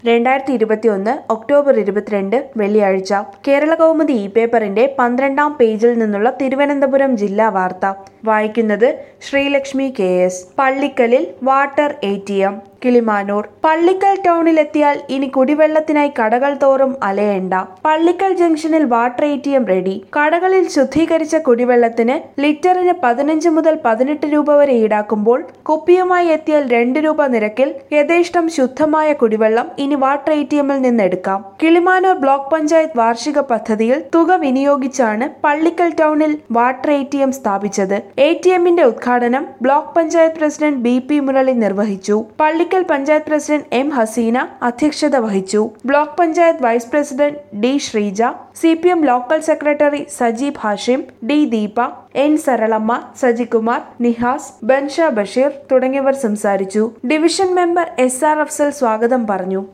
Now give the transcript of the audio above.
രണ്ടായിരത്തി ഇരുപത്തിയൊന്ന് ഒക്ടോബർ ഇരുപത്തിരണ്ട് വെള്ളിയാഴ്ച കേരള കൗമുദി ഇ പേപ്പറിന്റെ പന്ത്രണ്ടാം പേജിൽ നിന്നുള്ള തിരുവനന്തപുരം ജില്ലാ വാർത്ത വായിക്കുന്നത് ശ്രീലക്ഷ്മി കെ എസ് പള്ളിക്കലിൽ water A T M Kilimanoor Pallikkal ടൗണിലെത്തിയാൽ ഇനി കുടിവെള്ളത്തിനായി കടകൾ തോറും അലയേണ്ട പള്ളിക്കൽ ജംഗ്ഷനിൽ water A T M ready കടകളിൽ ശുദ്ധീകരിച്ച കുടിവെള്ളത്തിന് ലിറ്ററിന് പതിനഞ്ച് മുതൽ പതിനെട്ട് രൂപ വരെ ഈടാക്കുമ്പോൾ കുപ്പിയുമായി എത്തിയാൽ രണ്ട് രൂപ നിരക്കിൽ യഥേഷ്ടം ശുദ്ധമായ കുടിവെള്ളം ഇനി വാട്ടർ എ ടി എമ്മിൽ നിന്ന് എടുക്കാം കിളിമാനൂർ ബ്ലോക്ക് പഞ്ചായത്ത് വാർഷിക പദ്ധതിയിൽ തുക വിനിയോഗിച്ചാണ് പള്ളിക്കൽ ടൗണിൽ വാട്ടർ എ ടി എം സ്ഥാപിച്ചത് എ ടി എമ്മിന്റെ ഉദ്ഘാടനം block panchayat president B P Murali നിർവഹിച്ചു പള്ളിക്കൽ പഞ്ചായത്ത് പ്രസിഡന്റ് എം ഹസീന അധ്യക്ഷത വഹിച്ചു block panchayat vice president D Sreeja C P M local secretary Sajeeb Hashim D Deepa N Saralamma Sajikumar Nihas Bansha Basheer തുടങ്ങിയവർ സംസാരിച്ചു division member S R Afsal സ്വാഗതം പറഞ്ഞു